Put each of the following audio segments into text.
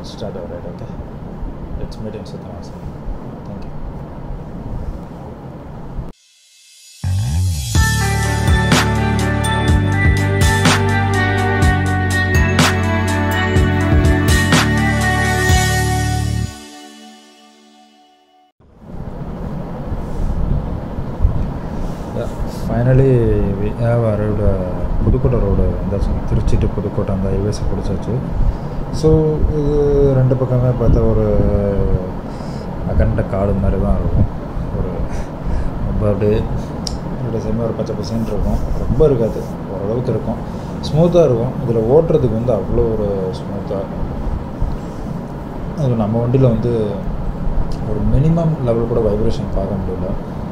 let's start our ride, okay? Let's meet in Suttanasa. Thank you. Finally we have arrived Pudukkottai road வந்தாச்சு Trichy to Pudukkottai அந்த ஹைவேஸை பிடிச்சாச்சு so இது ரெண்டு பக்கமே பார்த்தா ஒரு அகண்ட காடு மாதிரி தான் இருக்கும் ஒரு ரொம்ப அப்படியே ரெண்டு சைடுமே ஒரு பச்சை பசேன்னு இருக்கும் ரொம்ப இருக்காது ஓரளவுக்கு இருக்கும் ஸ்மூத்தாக இருக்கும் இதில் ஓட்டுறதுக்கு வந்து அவ்வளோ ஒரு ஸ்மூத்தாக அது நம்ம வண்டியில் வந்து ஒரு மினிமம் லெவல் கூட வைப்ரேஷன் பார்க்க முடியல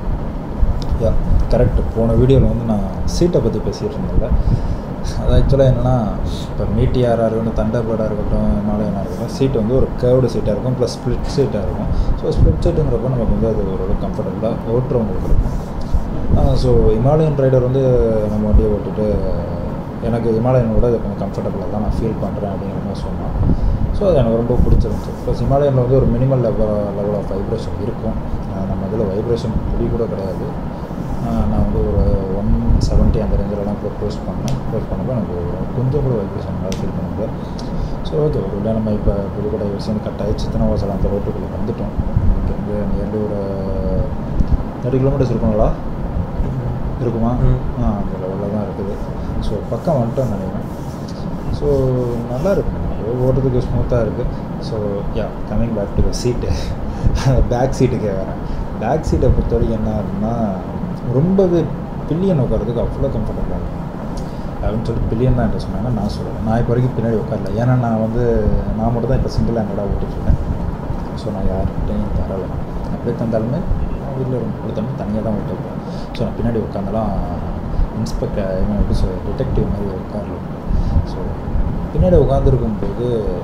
யா கரெக்ட் போன வீடியோவில் வந்து நான் சீட்டை பற்றி பேசிகிட்டு இருந்தேன்ல அது ஆக்சுவலாக என்னென்னா இப்போ மீட்டியாராக இருக்கட்டும் தண்டர்பர்டாக இருக்கட்டும் ஹிமாலயனாக இருக்கட்டும் சீட் வந்து ஒரு கேர்டு சீட்டாக இருக்கும் ப்ளஸ் ஸ்ப்ளிட் சீட்டாக இருக்கும் ஸோ ஸ்ப்ளிட் சீட்டுங்கிறப்ப நமக்கு வந்து அது ஓரளவு கம்ஃபர்டபுளாக ஓட்டுறவங்களுக்கு இருக்கும் ஸோ ஹிமாலயன் ரைடர் வந்து நம்ம வண்டியை ஓட்டிட்டு எனக்கு ஹிமாலயன் விட இது கொஞ்சம் கம்ஃபர்டபுளாக தான் நான் ஃபீல் பண்ணுறேன் அப்படிங்கிற மாதிரி சொன்னான் ஸோ அது எனக்கு ரொம்ப பிடிச்சிருந்துச்சு ப்ளஸ் ஹிமாலயனில் வந்து ஒரு minimal level level of vibration இருக்கும் நம்ம இதில் வைப்ரேஷன் புடி கூட கிடையாது நான் வந்து ஒரு ஒன் செவன்ட்டி அந்த ரேஞ்சிலலாம் போய் க்ளோஸ் பண்ணேன் க்ளோஸ் பண்ணப்போ எனக்கு ஒரு கொஞ்சம் கூட வைப்ரேஷன் நல்லா ஃபீல் பண்ணுது ஸோ ஓகே ஒரு இல்லை நம்ம இப்போ புதுக்கோட்டை விஷயம் கட் ஆகி சித்தனவாசல் அந்த ரோட்டுக்குள்ளே வந்துட்டோம் இங்கேருந்து நியர்லி ஒரு தேர்ட்டி கிலோமீட்டர்ஸ் இருக்குங்களா இருக்குமா ஆ அந்த லெவலில் தான் இருக்குது ஸோ பக்கம் வந்துட்டோம்னு நினைக்கிறேன் ஸோ நல்லா இருக்கு ஓட்டுறதுக்கு ஸ்மூத்தாக இருக்குது so ya coming back to the seat back சீட்டுக்கே வரேன் பேக் சீட்டை பொறுத்த வரைக்கும் என்ன அப்படின்னா ரொம்பவே பில்லியன் உட்காரதுக்கு அவ்வளோ கம்ஃபர்டபுளாக இருக்கும் அப்படின்னு சொல்லிட்டு பில்லியன் தான் என்கிட்ட சொன்னாங்க நான் சொல்லுவேன் நான் இப்போ வரைக்கும் பின்னாடி உட்காரல ஏன்னா நான் வந்து நான் மட்டும் தான் இப்போ சிங்கிள் ஹேண்டடாக ஓட்டிட்டுருக்கேன் ஸோ நான் யார்கிட்டையும் தரலை அப்படியே தந்தாலுமே வீட்டில் ரொம்ப கொடுத்தாலும் தனியாக தான் ஓட்டிருப்பேன் ஸோ நான் பின்னாடி உட்காந்தெல்லாம் இன்ஸ்பெக்டர் எப்படி சொல் டிடெக்டிவ் மாதிரி உட்காரல ஸோ பின்னாடி உட்காந்துருக்கும்போது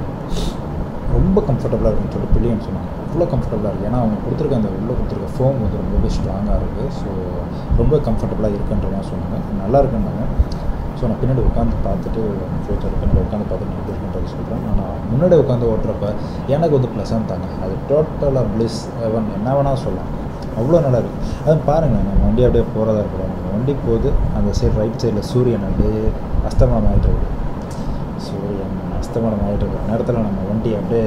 ரொம்ப கம்ஃபர்டபுளாக இருக்குன்னு சொல்லிட்டு பில்லியன் சொன்னாங்க அவ்வளோ கம்ஃபர்டபுளாக இருக்குது ஏன்னா அவங்க கொடுத்துருக்க அந்த உள்ளே கொடுத்துருக்க ஃபோம் வந்து ரொம்பவே ஸ்ட்ராங்காக இருக்குது ஸோ ரொம்ப கம்ஃபர்டபுளாக இருக்குன்ற மாதிரி சொன்னாங்க நல்லா இருக்குன்னாங்க ஸோ நான் பின்னாடி உட்காந்து பார்த்துட்டு ஃபியூச்சர் பின்னாடி உட்காந்து பார்த்துட்டு எப்படி இருக்குன்றது சொல்கிறேன் ஆனால் முன்னாடி உட்காந்து ஓட்டுறப்ப எனக்கு வந்து ப்ளசன்ட் தாங்க அது டோட்டலாக ப்ளிஸ் எவன் என்ன வேணால் சொல்லலாம் அவ்வளோ நல்லா இருக்குது அது பாருங்கள் நம்ம வண்டி அப்படியே போகிறதா இருக்கிறோம் நம்ம வண்டி போகுது அந்த சைடு ரைட் சைடில் சூரியன் அப்படியே அஸ்தமனம் ஆகிட்டு இருக்குது சூரியன் அஸ்தமனம் ஆகிட்டு இருக்கிற நேரத்தில் நம்ம வண்டி அப்படியே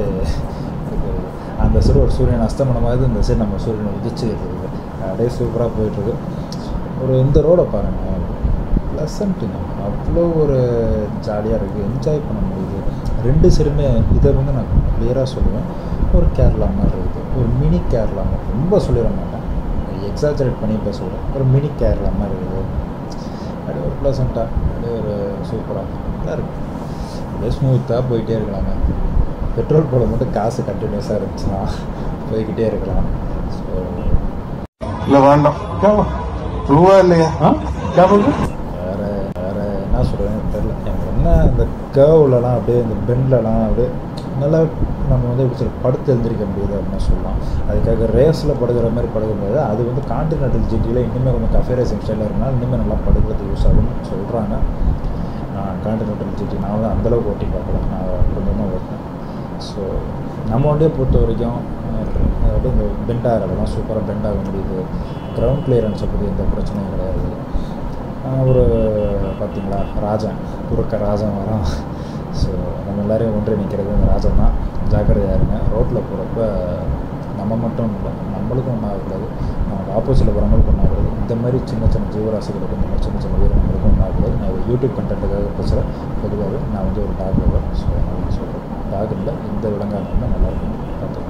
அந்த சைடு ஒரு சூரியன் அஸ்தமனமாகுது இந்த சைடு நம்ம சூரியனை உதிச்சு இருக்குது அப்படியே சூப்பராக போயிட்டுருக்கு ஒரு இந்த ரோடை பாருங்கள் ப்ளசண்ட்டுங்க அவ்வளோ ஒரு ஜாலியாக இருக்குது என்ஜாய் பண்ண முடியுது ரெண்டு சைடுமே இதை வந்து நான் கிளியராக சொல்லுவேன் ஒரு கேரளா மாதிரி இருக்குது ஒரு மினி கேரளா மாதிரி ரொம்ப சொல்லிட மாட்டேன் எக்ஸாஜரேட் பண்ணி இப்போ சொல்கிறேன் ஒரு மினி கேரளா மாதிரி இருக்குது அப்படியே ஒரு ப்ளசண்ட்டாக அப்படியே ஒரு சூப்பராக நல்லா இருக்குது அப்படியே ஸ்மூத்தாக போயிட்டே இருக்கலாங்க பெட்ரோல் போட மட்டும் காசு கண்டினியூஸாக இருந்துச்சுன்னா போய்கிட்டே இருக்கலாம் ஸோ இல்லை வேண்டாம் கேவா ரூபா இல்லையா ஆ கேவல் வேறு வேறு என்ன சொல்கிறேன்னு தெரில எனக்கு என்ன இந்த கேர்வ்லலாம் அப்படியே இந்த பெண்ட்லலாம் அப்படியே நல்லா நம்ம வந்து எப்படி சொல்ல படுத்து எழுந்திரிக்க முடியுது அப்படின்னு சொல்லலாம் அதுக்காக ரேஸில் படுக்கிற மாதிரி படுக்க முடியாது அது வந்து கான்டினென்டல் ஜிடியில் இன்னுமே கொஞ்சம் கஃபே ரேசிங் ஸ்டைலில் இருக்கனால இன்னுமே நல்லா படுக்கிறது யூஸ் ஆகும்னு சொல்கிறாங்க நான் கான்டினென்டல் ஜிடி நான் வந்து அந்தளவுக்கு ஓட்டி பார்க்கல நான் கொஞ்சம் தான் ஓட்டினேன் ஸோ நம்ம வண்டியை பொறுத்த வரைக்கும் அதாவது இந்த பெண்ட் ஆகிறதெல்லாம் சூப்பராக பெண்ட் ஆக முடியுது கிரவுண்ட் கிளியரன்ஸை பற்றி எந்த பிரச்சனையும் கிடையாது ஒரு பார்த்தீங்களா ராஜன் குறுக்க ராஜன் வரான் ஸோ நம்ம எல்லோரையும் ஒன்றே நிற்கிறது இந்த ராஜன் தான் ஜாக்கிரதையாக இருங்க ரோட்டில் போகிறப்ப நம்ம மட்டும் இல்லை நம்மளுக்கும் ஒன்றாகக்கூடாது நமக்கு ஆப்போசிட்டில் வரவங்களுக்கும் ஒன்றாகக்கூடாது இந்த மாதிரி சின்ன சின்ன ஜீவராசிகளுக்கும் இந்த மாதிரி சின்ன சின்ன உயிரினங்களுக்கும் ஒன்றாகக்கூடாது நான் ஒரு யூடியூப் கண்டென்ட்டுக்காக பேசுகிறேன் பொதுவாகவே நான் வந்து ஒரு டாக் லவர் ஸோ நான் சொல்கிறேன் டாக் இல்லை இந்த விலங்காக இருந்தால் நல்லாயிருக்கும் பார்த்துக்கலாம்